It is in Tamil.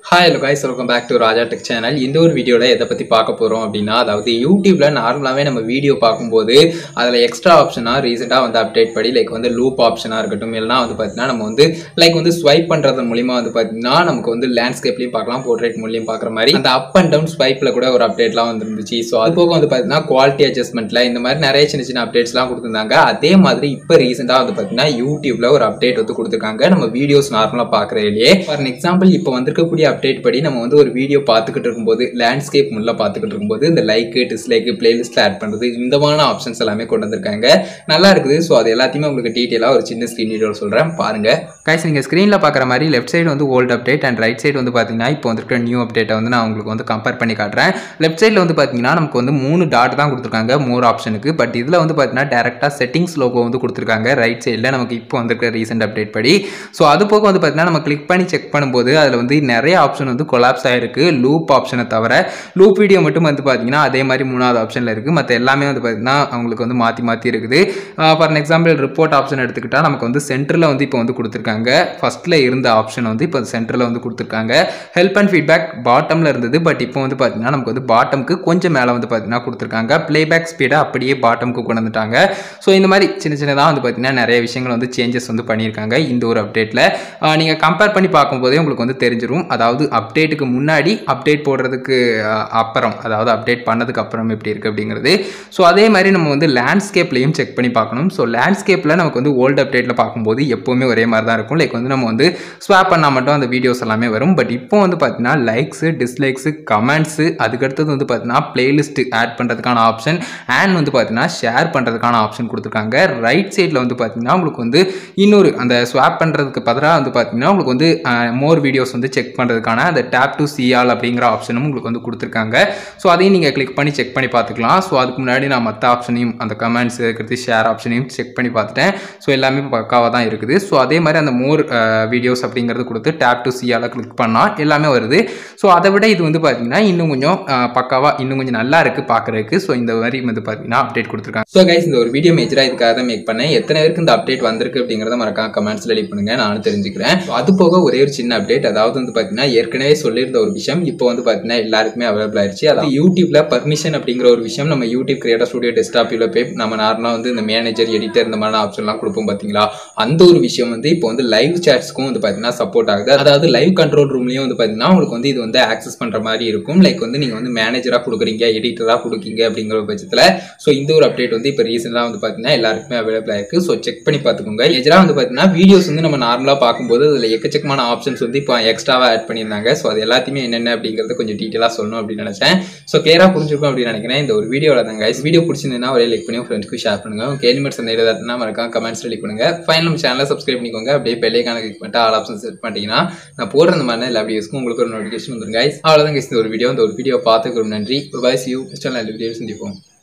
Hi hello guys welcome back to Raja tech channel இந்த ஒரு வீடியோவில் எதை பற்றி பார்க்க போகிறோம் அப்படின்னா அதாவது யூடியூப்பில் நார்மலாகவே நம்ம வீடியோ பார்க்கும்போது அதில் எக்ஸ்ட்ரா ஆப்ஷனாக ரீசெண்டாக வந்து அப்டேட் படி லைக் வந்து லூப் ஆப்ஷனாக இருக்கட்டும் இல்லைனா வந்து பார்த்தீங்கன்னா நம்ம வந்து லைக் வந்து ஸ்வைப் பண்ணுறது மூலிமா வந்து பார்த்தீங்கன்னா நமக்கு வந்து லேண்ட்ஸ்கேப்லையும் பார்க்கலாம் போர்ட்ரேட் மூலியம் பார்க்குற மாதிரி அந்த அப் அண்ட் டவுன் ஸ்வைப்பில் கூட ஒரு அப்டேட்லாம் வந்துருந்துச்சு ஸோ அது போக வந்து பார்த்தீங்கன்னா குவாலிட்டி அட்ஜஸ்ட்மெண்ட்டில் இந்த மாதிரி நிறைய சின்ன சின்ன அப்டேட்ஸ்லாம் கொடுத்துருந்தாங்க அதே மாதிரி இப்போ ரீசெண்டாக வந்து பார்த்தீங்கன்னா யூடியூப்பில் ஒரு அப்டேட் வந்து கொடுத்துருக்காங்க நம்ம வீடியோஸ் நார்மலாக பார்க்குறதுலையே ஃபார் எக்ஸாம்பிள் இப்போ வந்திருக்கக்கூடிய அப்டேட் படி நம்ம வந்து ஒரு வீடியோ பார்த்துக்கிட்டு இருக்கும்போது லேண்ட்ஸ்கேப் முள்ள பார்த்துக்கிட்டு இருக்கும்போது இந்த லைக்கு டிஸ்லைக்கு பிளேலிஸ்ட்டில் ஆட் பண்ணுறது இந்த மாதிரியான ஆப்ஷன்ஸ் எல்லாமே கொண்டு வந்திருக்காங்க நல்லா இருக்குது ஸோ அது எல்லாத்தையுமே உங்களுக்கு டீட்டெயிலாக ஒரு சின்ன ஸ்க்ரீன் வீடியோ சொல்கிறேன் பாருங்க கைஸ் நீங்கள் ஸ்க்ரீனில் பார்க்குற மாதிரி லெஃப்ட் சைடு வந்து old update and right side வந்து பார்த்தீங்கன்னா இப்போ வந்துருக்க நியூ அப்டேட்டை வந்து நான் உங்களுக்கு வந்து கம்பேர் பண்ணி காட்டுறேன் லெஃப்ட் சைடில் வந்து பார்த்தீங்கன்னா நமக்கு வந்து மூணு டாட் தான் கொடுத்துருக்காங்க மோர் ஆப்ஷனுக்கு பட் இதில் வந்து பார்த்தீங்கன்னா டேரெக்டாக செட்டிங்ஸ் லோகோ வந்து கொடுத்துருக்காங்க ரைட் சைடில் நமக்கு இப்போ வந்திருக்க ரீசெண்ட் அப்டேட் படி ஸோ அது போக வந்து பார்த்தீங்கன்னா நம்ம கிளிக் பண்ணி செக் பண்ணும்போது அதில் வந்து நிறைய ஆப்ஷன் வந்து கொலாப்ஸ் ஆகிருக்கு லூப் ஆப்ஷனை தவிர லூப் வீடியோ மட்டும் வந்து பார்த்தீங்கன்னா அதே மாதிரி மூணாவது ஆப்ஷனில் இருக்குது மற்ற எல்லாமே வந்து பார்த்தீங்கன்னா அவங்களுக்கு வந்து மாற்றி மாற்றி இருக்குது ஃபார் எக்ஸாம்பிள் ரிப்போர்ட் ஆப்ஷன் எடுத்துக்கிட்டால் நமக்கு வந்து சென்டரில் வந்து இப்போ வந்து கொடுத்துருக்காங்க ஃபஸ்ட்டில் இருந்த ஆப்ஷன் வந்து இப்போ சென்டரில் வந்து கொடுத்துருக்காங்க ஹெல்ப் அண்ட் ஃபீட்பேக் பாட்டமில் இருந்தது பட் இப்போ வந்து பார்த்தீங்கன்னா நமக்கு வந்து பாட்டம்க்கு கொஞ்சம் மேலே வந்து பார்த்தீங்கன்னா கொடுத்துருக்காங்க ப்ளேபேக் ஸ்பீடை அப்படியே பாட்டம்க்கு கொண்டு வந்துட்டாங்க ஸோ இந்த மாதிரி சின்ன சின்னதாக வந்து பார்த்தீங்கன்னா நிறைய விஷயங்கள் வந்து சேஞ்சஸ் வந்து பண்ணியிருக்காங்க இந்த ஒரு அப்டேட்டில் நீங்கள் கம்பேர் பண்ணி பார்க்கும்போதே உங்களுக்கு வந்து தெரிஞ்சிடும் அதாவது அப்டேட்டுக்கு முன்னாடி அப்டேட் போடுறதுக்கு அஹ், அப்புறம் அதாவது அப்டேட் பண்ணதுக்கு அப்புறம் எப்படி இருக்குது அப்படிங்கிறது ஸோ அதே மாதிரி நம்ம வந்து லேண்ட்ஸ்கேப்லையும் செக் பண்ணி பார்க்கணும் ஸோ லேண்ட்ஸ்கேப்பில் நமக்கு வந்து ஓல்டு அப்டேட்டில் பார்க்கும்போது எப்போவுமே ஒரே மாதிரி தான் இருக்கும் லைக் வந்து நம்ம வந்து ஸ்வாப் பண்ணால் மட்டும் அந்த வீடியோஸ் எல்லாமே வரும் பட் இப்போ வந்து பார்த்தீங்கன்னா லைக்ஸு டிஸ்லைக்ஸு கமெண்ட்ஸு அதுக்கடுத்தது வந்து பார்த்தீங்கன்னா பிளேலிஸ்ட் ஆட் பண்ணுறதுக்கான ஆப்ஷன் அண்ட் வந்து பார்த்தீங்கன்னா ஷேர் பண்ணுறதுக்கான ஆப்ஷன் கொடுத்துருக்காங்க ரைட் சைடில் வந்து பார்த்தீங்கன்னா உங்களுக்கு வந்து இன்னொரு அந்த ஸ்வாப் பண்ணுறதுக்கு பதிலாக வந்து பார்த்தீங்கன்னா உங்களுக்கு வந்து மோர் வீடியோஸ் வந்து செக் பண்ணுறதுக்கான அந்த டேப் டு சிஆல் அப்படிங்கிற ஆப்ஷனும் உங்களுக்கு வந்து கொடுத்துருக்காங்க ஸோ அதையும் நீங்கள் கிளிக் பண்ணி செக் பண்ணி பார்த்துக்கலாம் ஸோ அதுக்கு முன்னாடி நான் மற்ற ஆப்ஷனையும் அந்த கமெண்ட்ஸ் இருக்கிறது ஷேர் ஆப்ஷனையும் செக் பண்ணி பார்த்துட்டேன் ஸோ எல்லாமே பக்காவாக தான் இருக்குது ஸோ அதே மாதிரி அந்த மோர் வீடியோஸ் அப்படிங்கிறது கொடுத்து டேப் டு சிஆல் கிளிக் பண்ணால் எல்லாமே வருது ஸோ அதை விட இது வந்து பார்த்தீங்கன்னா இன்னும் கொஞ்சம் பக்காவாக இன்னும் கொஞ்சம் நல்லா இருக்குது பார்க்குறதுக்கு ஸோ இந்த மாதிரி வந்து பார்த்தீங்கன்னா அப்டேட் கொடுத்துருக்காங்க ஸோ கைஸ் இந்த ஒரு வீடியோ மேஜராக இதுக்காக தான் மேக் பண்ணேன் எத்தனை பேருக்கு இந்த அப்டேட் வந்திருக்கு அப்படிங்கிறத மறக்காம கமெண்ட்ஸில் ரெடி பண்ணுங்க நானும் தெரிஞ்சுக்கிறேன் So, அது போக ஒரே ஒரு சின்ன அப்டேட் அதாவது வந்து பார்த்தீங்கன்னா ஏற்கனவே சொல்லியிருந்த ஒரு விஷயம் இப்போ வந்து பார்த்தீங்கன்னா எல்லாருக்குமே அவைலபிள் ஆயிடுச்சு அதாவது யூடியூப்ல பர்மிஷன் அப்படிங்கிற ஒரு விஷயம் நம்ம யூடியூப் கிரியேட்டர் ஸ்டுடியோ டெஸ்க்டாப்பில் போய் நம்ம நார்மலாக வந்து இந்த மேனேஜர் எடிட்டர் இந்த மாதிரி ஆப்ஷன்லாம் கொடுப்போம் பார்த்தீங்களா அந்த ஒரு விஷயம் வந்து இப்போ வந்து லைவ் சாட்ஸ்க்கும் வந்து பார்த்தீங்கன்னா சப்போர்ட் ஆகுது அதாவது லைவ் கண்ட்ரோல் ரூம்லையும் வந்து பார்த்தீங்கன்னா உங்களுக்கு வந்து இது வந்து ஆக்சஸ் பண்ணுற மாதிரி இருக்கும் லைக் வந்து நீங்கள் வந்து மேனேஜராக கொடுக்குறீங்க எடிட்டராக கொடுக்கீங்க அப்படிங்கிற பட்சத்தில் ஸோ இந்த ஒரு அப்டேட் வந்து இப்போ ரீசெண்டாக வந்து பார்த்தீங்கன்னா எல்லாருக்குமே அவைலபிள் ஆயிருக்கு ஸோ செக் பண்ணி பார்த்துக்கோங்க எஜராக வந்து பார்த்தீங்கன்னா வீடியோஸ் வந்து நம்ம நார்மலாக பார்க்கும்போது அதில் எக்கச்சக்கமான ஆப்ஷன்ஸ் வந்து இப்போ எக்ஸ்ட்ராவாக ஆட் பண்ணியிருந்தாங்க ஸோ அது எல்லாத்தையுமே என்னென்ன அப்படிங்கிறத கொஞ்சம் டீட்டெயிலாக சொல்லணும் அப்படின்னு நினச்சேன் ஸோ கிளியராக புரிஞ்சிருக்கும் அப்படின்னு நினைக்கிறேன் இந்த ஒரு வீடியோவில் தாங்க வீடியோ பிடிச்சிருந்தா ஒரே லைக் பண்ணி ஃப்ரெண்ட்ஸ்க்கு ஷேர் பண்ணுங்க உங்க கேள்விமட்ஸ் அந்த ஏதாச்சுன்னா மறக்காம கமெண்ட்ஸ் ரெடி பண்ணுங்க ஃபைனல் நம்ம சேனலை சப்ஸ்கிரைப் பண்ணிக்கோங்க அப்படியே பெல்லைக்கான கிளிக் பண்ணிட்டு ஆல் ஆப்ஷன் செட் பண்ணிட்டீங்கன்னா நான் போடுற இந்த மாதிரி எல்லா வீடியோஸ்க்கும் உங்களுக்கு ஒரு நோட்டிஃபிகேஷன் வந்துருங்க guys. அவ்வளோதான் guys இந்த ஒரு வீடியோ இந்த ஒரு வீடியோ பார்த்துக்கு ஒரு நன்றி பாய்ஸ் யூ நெக்ஸ்ட் நல்ல வீடியோ சந்திப்போம்